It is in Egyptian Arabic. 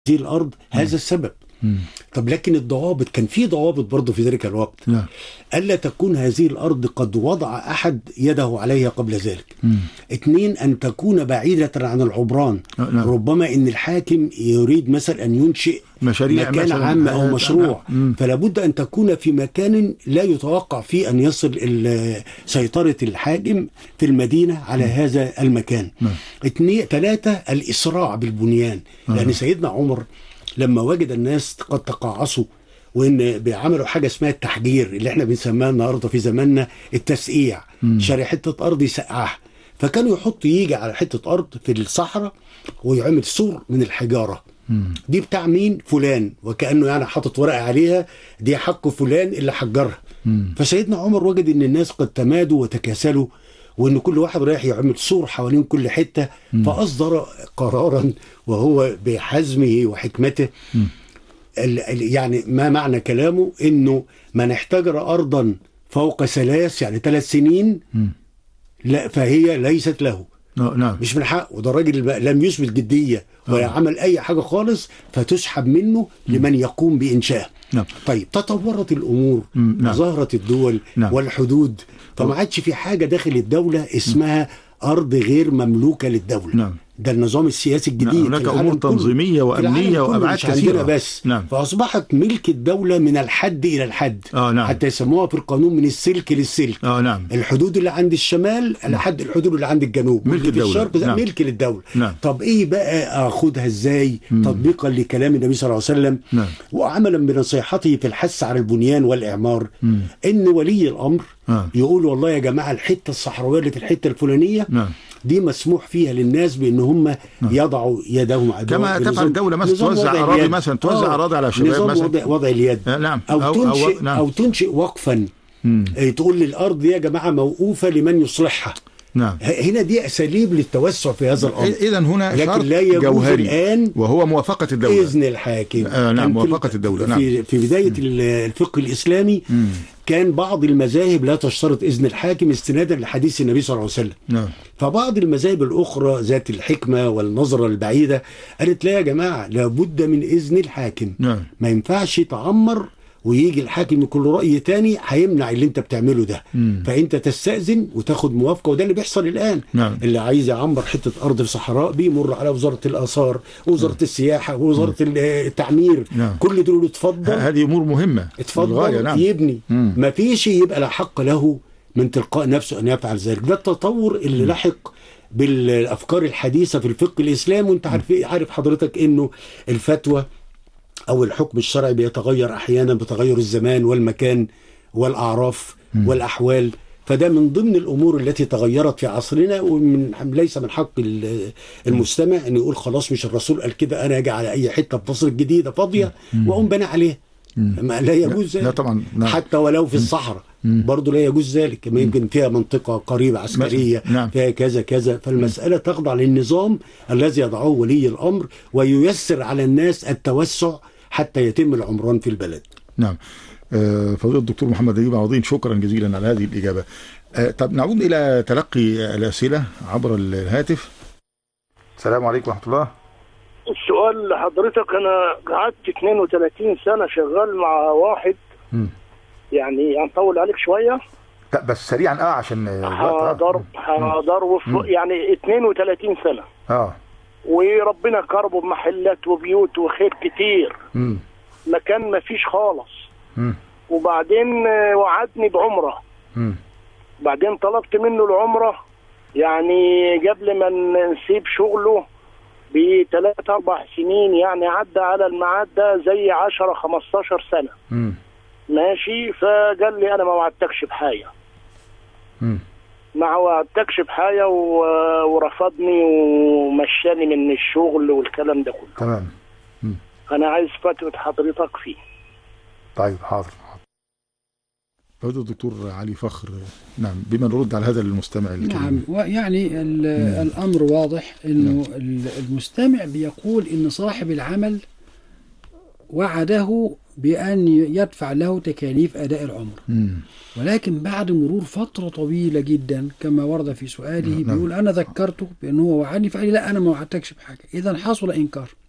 هذه الارض هذا السبب مم. طب لكن الضوابط كان في ضوابط برضه في ذلك الوقت نعم الا تكون هذه الارض قد وضع احد يده عليها قبل ذلك مم. اثنين ان تكون بعيده عن العبران آه، نعم. ربما ان الحاكم يريد مثلا ان ينشئ مشاريع مكان مثلاً. عام او آه، مشروع مم. فلا بد ان تكون في مكان لا يتوقع فيه ان يصل ال- سيطره الحاكم في المدينه على هذا المكان نعم. اثنين ثلاثه الاسراع بالبنيان آه. لان سيدنا عمر لما وجد الناس قد تقاعسوا وان بيعملوا حاجه اسمها التحجير اللي احنا بنسميها النهارده في زماننا التسقيع شاري حته ارض يسقعها فكانوا يحط يجي على حته ارض في الصحراء ويعمل سور من الحجاره مم. دي بتاع مين فلان وكانه يعني حاطط ورقه عليها دي حق فلان اللي حجرها مم. فسيدنا عمر وجد ان الناس قد تمادوا وتكاسلوا وان كل واحد رايح يعمل سور حوالين كل حته فاصدر قرارا وهو بحزمه وحكمته ال- ال- يعني ما معنى كلامه انه من احتجر ارضا فوق ثلاث يعني ثلاث سنين مم. لا فهي ليست له آه، نعم مش من حقه وده راجل بقى لم يثبت جديه ولا عمل اي حاجه خالص فتسحب منه لمن يقوم بانشائها نعم. طيب تطورت الامور مم، نعم. وظهرت الدول نعم. والحدود فما عادش في حاجه داخل الدوله اسمها ارض غير مملوكه للدوله نعم. ده النظام السياسي الجديد نعم، هناك في العالم أمور كله. تنظيمية في وأمنية العالم كله، وأبعاد مش عندنا كثيرة. بس نعم. فاصبحت ملك الدوله من الحد الى الحد آه، نعم. حتى يسموها في القانون من السلك للسلك اه نعم الحدود اللي عند الشمال لحد الحدود اللي عند الجنوب ملك واللي في الدولة. الشرق ده نعم. ملك للدوله نعم. طب ايه بقى اخدها ازاي تطبيقا لكلام النبي صلى الله عليه وسلم نعم. وعملا بنصيحته في الحث على البنيان والاعمار ان ولي الامر آه. يقول والله يا جماعه الحته الصحراويه اللي في الحته الفلانيه نعم. دي مسموح فيها للناس بان هم يضعوا يدهم على كما بنظام- تفعل الدولة مثلا نظام توزع وضع أراضي اليد. مثلا، توزع أراضي على الشباب نظام مثلا. وضع, وضع اليد آه، نعم. او, أو- أو- تنشئ نعم. او تنشئ وقفا مم. آه، تقول للارض دي يا جماعه موقوفه لمن يصلحها نعم ه- هنا دي اساليب للتوسع في هذا الامر اذا هنا لكن شرط لا يجوز جوهري الآن وهو موافقة الدولة اذن الحاكم آه، نعم، كان في- موافقة الدولة، نعم. في في بدايه ال- الفقه الاسلامي كان بعض المذاهب لا تشترط اذن الحاكم استنادا لحديث النبي صلى الله عليه وسلم نعم فبعض المذاهب الاخرى ذات الحكمه والنظره البعيده قالت لا يا جماعه لابد من اذن الحاكم نعم. ما ينفعش تعمر ويجي الحاكم يكون له راي تاني هيمنع اللي انت بتعمله ده مم. فانت تستاذن وتاخد موافقه وده اللي بيحصل الان نعم. اللي عايز يعمر حته ارض في صحراء بيمر على وزاره الاثار ووزاره السياحه ووزاره التعمير نعم. كل دول اتفضل هذه امور مهمة اتفضل للغاية، نعم يبني مم. ما فيش يبقى لا حق له من تلقاء نفسه ان يفعل ذلك ده التطور اللي لحق بالافكار الحديثه في الفقه الاسلامي وانت عارف عارف حضرتك انه الفتوى او الحكم الشرعي بيتغير احيانا بتغير الزمان والمكان والاعراف والاحوال فده من ضمن الامور التي تغيرت في عصرنا ومن ليس من حق ال- المستمع ان يقول خلاص مش الرسول قال كده انا اجي على اي حته في مصر الجديده فاضيه واقوم بني عليها ما لا يجوز لا ذلك طبعا، نعم. حتى ولو في الصحراء برضه لا يجوز ذلك ما يمكن فيها منطقة قريبة عسكرية نعم. فيها كذا كذا فالمسألة تخضع للنظام الذي يضعه ولي الأمر وييسر على الناس التوسع حتى يتم العمران في البلد نعم آه، فضيلة الدكتور محمد نجيب عوضين شكرا جزيلا على هذه الإجابة آه، طب نعود إلى تلقي الأسئلة عبر الهاتف السلام عليكم ورحمة الله السؤال لحضرتك انا قعدت 32 سنه شغال مع واحد مم. يعني هنطول عليك شويه لا بس سريعا اه عشان آه، الوقت، آه. حاضر حاضر وف- يعني 32 سنه اه وربنا كرمه بمحلات وبيوت وخير كتير مم. مكان ما فيش خالص مم. وبعدين آه، وعدني بعمره مم. بعدين طلبت منه العمره يعني قبل ما نسيب شغله بثلاث اربع سنين يعني عدى على الميعاد ده زي 10 15 سنه مم. ماشي فقال لي انا ما وعدتكش بحاجه مم. ما وعدتكش بحاجه و- ورفضني ومشاني من الشغل والكلام ده كله تمام انا عايز فتوى حضرتك فيه طيب حاضر فضيلة الدكتور علي فخر نعم بما نرد على هذا المستمع الكريم نعم ويعني ال- الأمر واضح أنه ال- المستمع بيقول أن صاحب العمل وعده بأن يدفع له تكاليف أداء العمر مم. ولكن بعد مرور فترة طويلة جدا كما ورد في سؤاله نعم. بيقول أنا ذكرته بأنه هو وعدني فقال لي لا أنا ما وعدتكش بحاجة إذا حصل إنكار